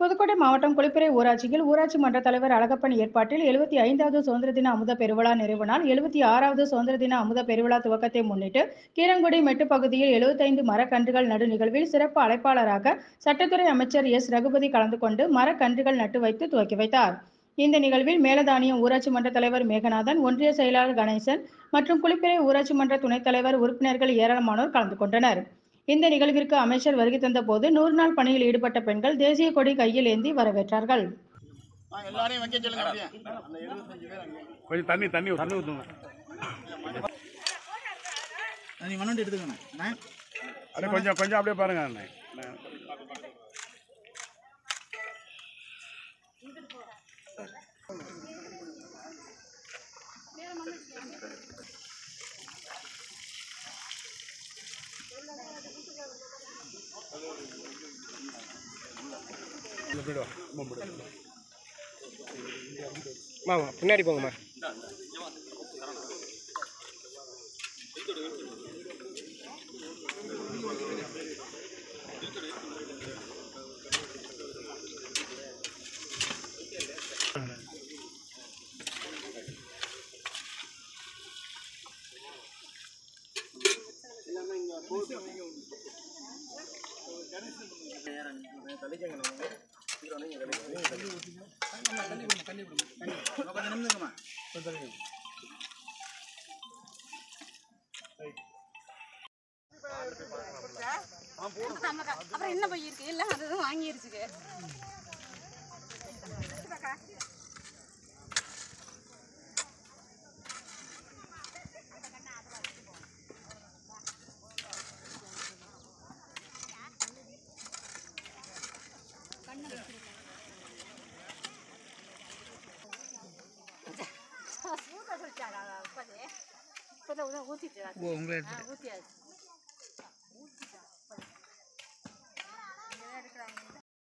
புதுக்கோட்டை மாவட்டம் குளிப்பறை ஊராட்சியில் ஊராட்சி மன்ற தலைவர் அழகப்பன் ஏற்பாட்டில் எழுபத்தி ஐந்தாவது சுதந்திர தின அமுத பெருவிழா நிறைவு நாள் எழுபத்தி ஆறாவது சுதந்திர தின அமுத பெருவிழா துவக்கத்தை முன்னிட்டு கீரங்குடி மெட்டு பகுதியில் எழுபத்தைந்து மரக்கன்றுகள் நடு நிகழ்வில் சிறப்பு அழைப்பாளராக சட்டத்துறை அமைச்சர் எஸ் ரகுபதி கலந்து கொண்டு மரக்கன்றுகள் நட்டு வைத்து துவக்கி வைத்தார் இந்த நிகழ்வில் மேலதானியம் ஊராட்சி மன்ற தலைவர் மேகநாதன் ஒன்றிய செயலாளர் கணேசன் மற்றும் குளிப்பிறை ஊராட்சி மன்ற துணைத் தலைவர் உறுப்பினர்கள் ஏராளமானோர் கலந்து கொண்டனர் இந்த நிகழ்விற்கு அமைச்சர் வருகை தந்த போது நூறு நாள் பணியில் ஈடுபட்ட பெண்கள் தேசிய கொடி கையில் ஏந்தி வரவேற்றார்கள் ஆ, எல்லாரையும் வைக்க சொல்லுங்க அப்படியே அந்த எழுபத்தஞ்சு பேர் அங்கே கொஞ்சம் தண்ணி தண்ணி தண்ணி ஊற்றுங்க நீ மண்ணு எடுத்துக்கணும் அண்ணா. அப்படியே கொஞ்சம் கொஞ்சம் அப்படியே பாருங்க அண்ணே நான் இதுல போயிடு வா. அம்மா போயிடு. மாமா பின்னாடி போங்கம்மா கொஞ்சம் நிமிந்துங்கம்மா அப்புறம் என்ன போய் இருக்கு இல்ல அதுதான் வாங்கிருச்சுக்கு இப்பதான் ஊத்திட்டு ஊத்தியாச்சு